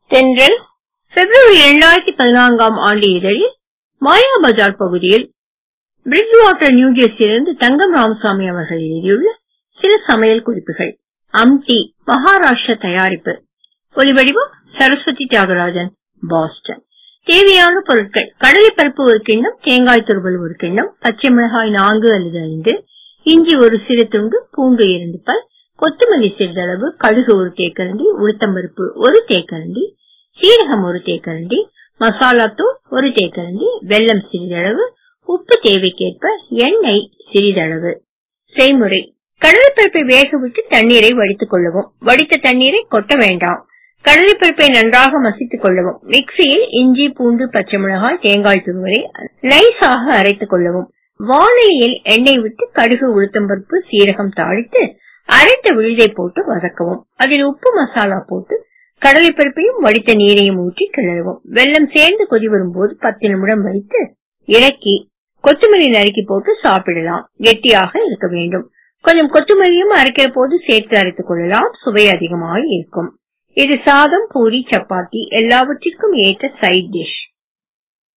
தென்றல் பிப்ரவரி இரண்டாயிரத்தி பதினான்காம் ஆண்டு இதழில் மாயா பஜார் பகுதியில் பிரிட்ஜ் வாட்டர் நியூஜெர்சியிலிருந்து தங்கம் ராமசாமி அவர்கள் எழுதியுள்ள சில சமையல் குறிப்புகள் அம்டி மகாராஷ்டிர தயாரிப்பு ஒலிவடிவம் சரஸ்வதி தியாகராஜன் பாஸ்டன் தேவையான பொருட்கள் கடலைப்பருப்பு ஒரு கிண்ணம் தேங்காய் துருவல் ஒரு கிண்ணம் பச்சை மிளகாய் நான்கு அல்லது ஐந்து இஞ்சி ஒரு சிறு துண்டு பூண்டு இரண்டு பல் கொத்தமல்லி சிறிதளவு கடுகு ஒரு தேக்கரண்டி உளுத்தம்பருப்பு ஒரு தேக்கரண்டி சீரகம் ஒரு தேக்கரண்டி மசாலா தூள் ஒரு தேக்கரண்டி வெல்லம் சிறிதளவு உப்பு தேவைக்கேற்ப எண்ணெய் சிறிதளவு செய்முறை கடலைப்பருப்பை வேக விட்டு தண்ணீரை வடித்துக் கொள்ளவும் வடித்த தண்ணீரை கொட்ட வேண்டாம் கடலைப்பருப்பை நன்றாக மசித்துக் கொள்ளவும் மிக்சியில் இஞ்சி பூண்டு பச்சை மிளகாய் தேங்காய் துருவலை நைஸாக அரைத்துக் கொள்ளவும் வாழையில் எண்ணெய் விட்டு கடுகு உளுத்தம்பருப்பு சீரகம் தாளித்து அரைத்த விழுதை போட்டு வதக்கவும் அதில் உப்பு மசாலா போட்டு கடலைப்பருப்பையும் வடித்த நீரையும் ஊற்றி கிளறவும் வெள்ளம் சேர்ந்து கொதி வரும்போது பத்து நிமிடம் வைத்து இறக்கி கொத்தமல்லி நறுக்கி போட்டு சாப்பிடலாம் கெட்டியாக இருக்க வேண்டும் கொஞ்சம் கொத்தமல்லியும் அரைக்கிற போது சேர்த்து அரைத்துக் கொள்ளலாம் சுவை அதிகமாக இருக்கும் இது சாதம் பூரி சப்பாத்தி எல்லாவற்றிற்கும் ஏற்ற சைட் டிஷ்